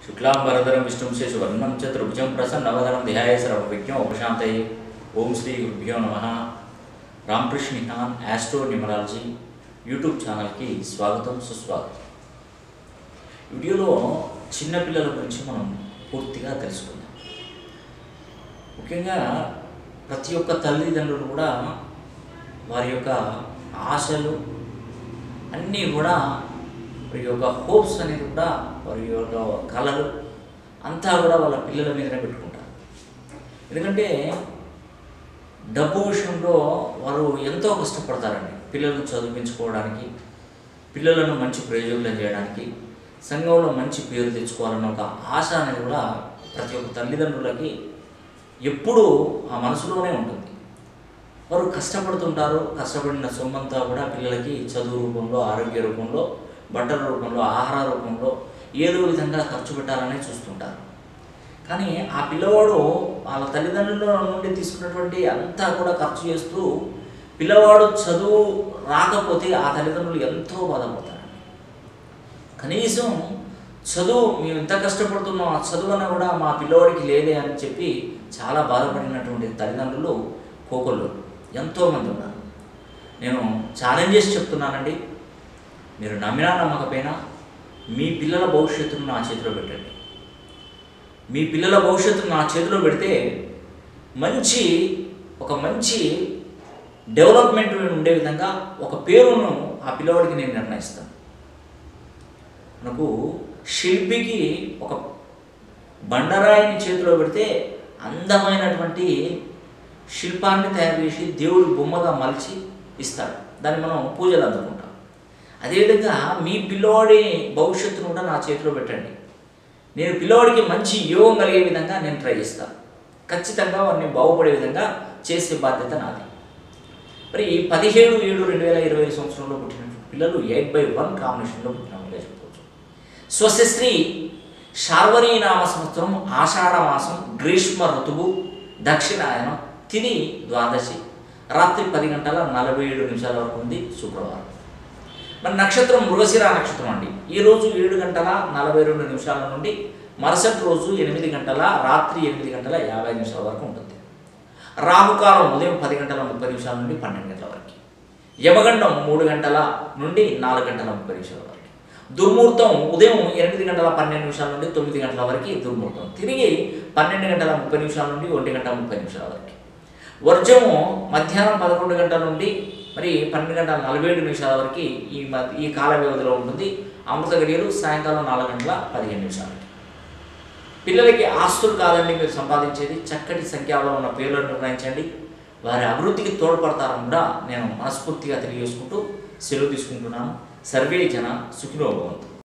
శుక్లాంబరధరం విష్ణుం శేషవర్ణం చతుర్భుజం ప్రసన్నవదనం ధ్యాయ సర్వవిజ్ఞం ఉపశాంతయే ఓం శ్రీ గురుభ్యో నమ Ramakrishna Nihan astro numerology YouTube ఛానల్కి స్వాగతం సుస్వాగతం ఈ వీడియోలో చిన్నపిల్లల గురించి మనం పూర్తిగా తెలుసుకుందాం ముఖ్యంగా ప్రతి ఒక్క తల్లిదండ్రులు కూడా వారి యొక్క ఆశలు అన్నీ కూడా వారి యొక్క హోప్స్ అనేది కూడా వారి యొక్క కళలు అంతా కూడా వాళ్ళ పిల్లల మీదనే పెట్టుకుంటారు ఎందుకంటే డబ్బు విషయంలో వారు ఎంతో కష్టపడతారండి పిల్లలను చదివించుకోవడానికి పిల్లలను మంచి ప్రయోజకులను చేయడానికి సంఘంలో మంచి పేరు తెచ్చుకోవాలన్న ఒక ఆశ అనేది కూడా ప్రతి ఒక్క తల్లిదండ్రులకి ఎప్పుడూ ఆ మనసులోనే ఉంటుంది వారు కష్టపడుతుంటారు కష్టపడిన సొమ్మంతా కూడా పిల్లలకి చదువు రూపంలో ఆరోగ్య రూపంలో బట్టల రూపంలో ఆహార రూపంలో ఏదో విధంగా ఖర్చు పెట్టాలని చూస్తుంటారు కానీ ఆ పిల్లవాడు వాళ్ళ తల్లిదండ్రుల నుండి తీసుకున్నటువంటి అంతా కూడా ఖర్చు చేస్తూ పిల్లవాడు చదువు రాకపోతే ఆ తల్లిదండ్రులు ఎంతో బాధపడతారండి కనీసం చదువు మేము ఎంత కష్టపడుతున్నాం ఆ చదువు అన్న కూడా మా పిల్లవాడికి లేదే అని చెప్పి చాలా బాధపడినటువంటి తల్లిదండ్రులు కోకొల్లు ఎంతోమంది ఉన్నారు నేను ఛాలెంజ్ చేసి చెప్తున్నానండి మీరు నమ్మినా నమ్మకపోయినా మీ పిల్లల భవిష్యత్తును నా చేతిలో పెట్టండి మీ పిల్లల భవిష్యత్తును నా చేతిలో పెడితే మంచి ఒక మంచి డెవలప్మెంట్ ఉండే విధంగా ఒక పేరును ఆ పిల్లవాడికి నేను నిర్ణయిస్తాను మనకు శిల్పికి ఒక బండరాయిని చేతిలో పెడితే అందమైనటువంటి శిల్పాన్ని తయారు చేసి దేవుడి బొమ్మగా మలిచి ఇస్తాడు దాన్ని మనం పూజలు అందుకుంటాం అదేవిధంగా మీ పిల్లవాడి భవిష్యత్తును కూడా నా చేతిలో పెట్టండి నేను పిల్లవాడికి మంచి యోగం కలిగే విధంగా నేను ట్రై చేస్తాను ఖచ్చితంగా వారిని బాగుపడే విధంగా చేసే బాధ్యత నాది మరి పదిహేడు ఏడు రెండు వేల ఇరవై ఐదు సంవత్సరంలో పుట్టిన పిల్లలు ఎయిట్ బై వన్ కాంబినేషన్లో పుట్టిన వాళ్ళే చెప్పుకోవచ్చు స్వశస్త్రీ శార్వరీ నామ సంవత్సరం ఆషాఢ మాసం గ్రీష్మ ఋతువు దక్షిణాయనం తిని ద్వాదశి రాత్రి పది గంటల నలభై ఏడు నిమిషాల వరకు ఉంది శుక్రవారం మరి నక్షత్రం మృగశిర నక్షత్రం అండి ఈ రోజు ఏడు గంటల నలభై రెండు నిమిషాల నుండి మరుసటి రోజు ఎనిమిది గంటల రాత్రి ఎనిమిది గంటల యాభై నిమిషాల వరకు ఉంటుంది రాహుకాలం ఉదయం పది గంటల ముప్పై నిమిషాల నుండి పన్నెండు గంటల వరకు యమగండం మూడు గంటల నుండి నాలుగు గంటల ముప్పై నిమిషాల వరకు దుర్ముహూర్తం ఉదయం ఎనిమిది గంటల పన్నెండు నిమిషాల నుండి తొమ్మిది గంటల వరకు దుర్ముహూర్తం తిరిగి పన్నెండు గంటల ముప్పై నిమిషాల నుండి ఒంటి గంట ముప్పై నిమిషాల వరకు వర్జము మధ్యాహ్నం పదకొండు గంటల నుండి మరి పన్నెండు గంటల నలభై ఏడు నిమిషాల వరకు ఈ మ- ఈ కాల వ్యవధిలో ఉంటుంది అమృత గడియలు సాయంకాలం నాలుగు గంటల పదిహేను నిమిషాలు పిల్లలకి ఆస్తులు కాదండి మీరు సంపాదించేది చక్కటి సంఖ్యలో ఉన్న పేర్లను నిర్ణయించండి వారి అభివృద్ధికి తోడ్పడతారని కూడా నేను మనస్ఫూర్తిగా తెలియజేసుకుంటూ సెలవు తీసుకుంటున్నాను సర్వే జన సుఖినో భవంతు